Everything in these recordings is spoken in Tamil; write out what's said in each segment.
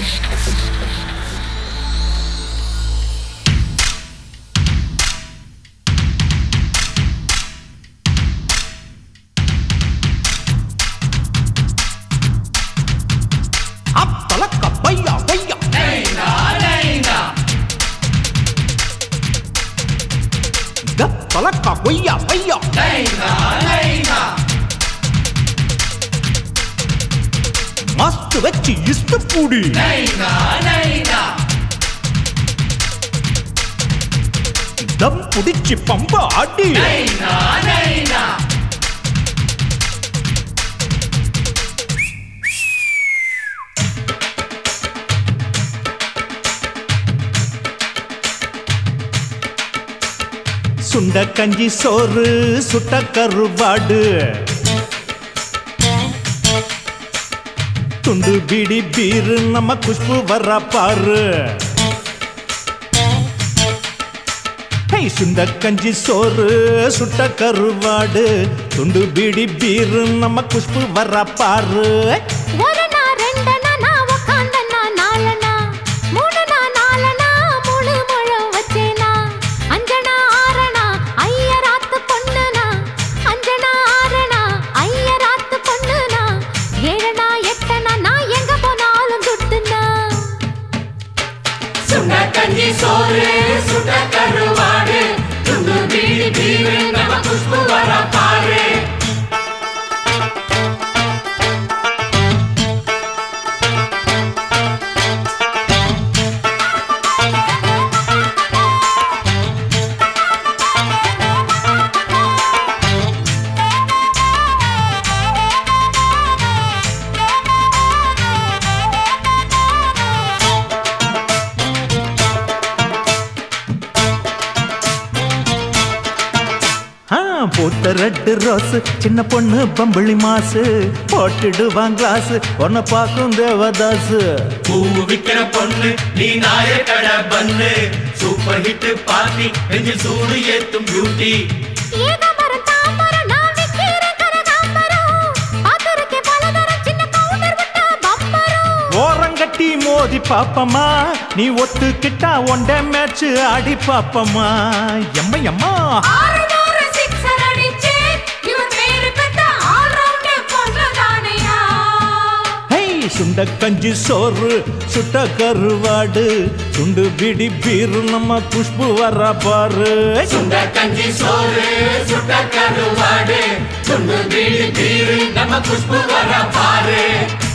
அப்பலக்க பையா பையா கப்பலக்க கொய்யா பையா மஸ்து வச்சு இஸ்து பூடி தம் புடிச்சு பம்ப ஆடி சுண்ட கஞ்சி சோறு சுட்ட கருவாடு துண்டு பீடி பீரு நம்ம குஷ்பு வர பாரு ஹை சுண்ட கஞ்சி சோறு சுட்ட கருவாடு துண்டு பீடி பீரு நம்ம குஷ்பு வர பாரு ஒரணா ரெண்டனா நான் உக்காந்தனா நாலனா மூணுனா நாலனா மூணு முழம் வச்சேனா அஞ்சனா ஆறனா ஐயராத்து பொண்ணுனா அஞ்சனா ஆறனா ஐயராத்து பொண்ணுனா ஏழனா எட்டனா நான் எங்க போனாலும் துட்டுனா சுண்ட கஞ்சி சோறு சுட்ட கருவாடு துண்டு பீடி பீரு நம்ம குஷ்பு வர பாரு ஆ, போட்ட ரெட்டு ரோஸ் சின்ன பொண்ணு பம்பளி மாசு போட்டுடுவான் கிளாஸ் உன்னை பார்க்கும் தேவதாசு பூவு விக்கிற பொண்ணு நீ நாய கடை பண்ணு சூப்பர் ஹிட் பார்ட்டி நெஞ்சில் சூடு ஏத்தும் பியூட்டி ஏகாம்பரம் தாம்பரம் நான் விக்கிறேன் கனகாம்பரம் பாத்திருக்கே பலதரம் சின்ன கவுண்டர் விட்டா பம்பரம் ஓரங்கட்டி மோதி பாப்பமா நீ ஒத்துக்கிட்டா ஒண்டே மேட்ச் ஆடி பாப்பமா எம்மா எம்மா ஆறுநூறு சிக்ஸர் அடிச்சு இவர் பேரு பெத்த ஆல்ரவுண்டர் பொண்ணுதானையா ஹை சுண்ட கஞ்சி சோறு சுட்ட கருவாடு சுண்டு பிடி பீரு நம்ம குஷ்பு வர பாரு சுண்ட கஞ்சி சோறு சுட்ட கருவாடு துண்டு பீடி பீரு நம்ம குஷ்பு வர பாரு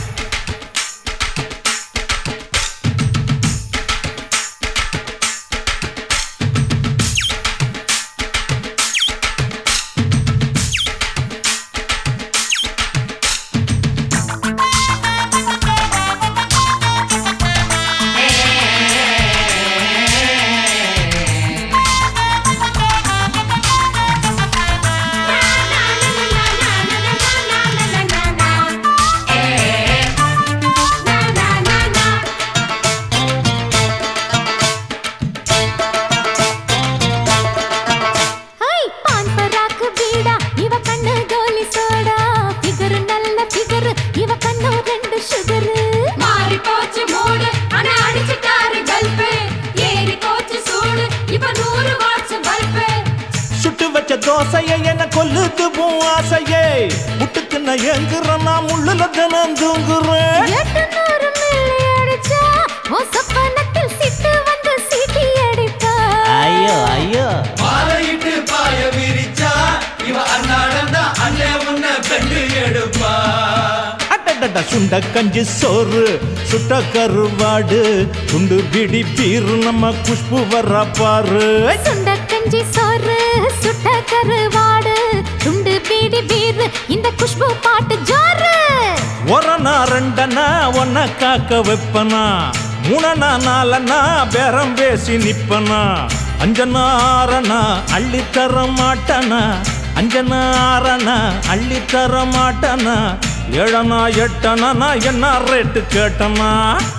ஹை பான் பராக்கு பீடா இவ கண்ணு கோலி சோடா ஃபிகர் நல்ல ஃபிகர் இவ கண்ணு ரெண்டு சுகர் மாறி போச்சு மூடு அண்ணா அடிச்சிட்டாரு கல்பு ஏறி போச்சு சூடு இப்ப நூறு வாட்ஸ் பல்பு சுட்டு வச்ச தோசையை என்ன கொல்லுது உன் ஆசையே முட்டுக்கு நான் எங்குறேன் நான் முள்ளுல தினம் தூங்குறேன் எட்டு நூறு மில்லி அடிச்சா ஓ சொப்பனத்தில் சிட்டு வந்து சீட்டி அடிப்பா ஐயோ ஐயோ மாலையிட்டு பாய விரிச்சா இவ அண்ணாடம் தான் அண்ணே உன்னை பெண்டு எடுப்பா அடடட சுண்ட கஞ்சி சோறு சுட்ட கருவாடு துண்டு பிடி பீரு நம்ம குஷ்பு வர பாரு சுண்ட கஞ்சி சோறு சுட்ட கருவாடு துண்டு பீடி பீர் இந்த குஷ்பு பாட்டு ஜோறு ஒரணா ரெண்டனா ஒன்ன காக்க வைப்பனா மூணனா நாலனா பேரம் பேசி நிப்பனா அஞ்சனா ஆறனா அள்ளி தர மாட்டனா அஞ்சனா ஆறனா அள்ளி தர மாட்டனா ஏழனா எட்டனா நான் என்ன ரேட்டு கேட்டனா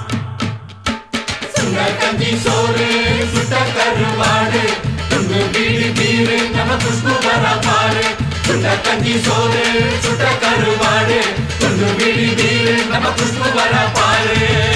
சுண்ட கஞ்சி சோறு சுட்ட கருவாடு துண்டு பீடி பீரு நம்ம குஷ்பு வர பாரு சுண்ட கஞ்சி சோறு சுட்ட கருவாடு துண்டு பீடி பீரு நம்ம குஷ்பு வர பாரு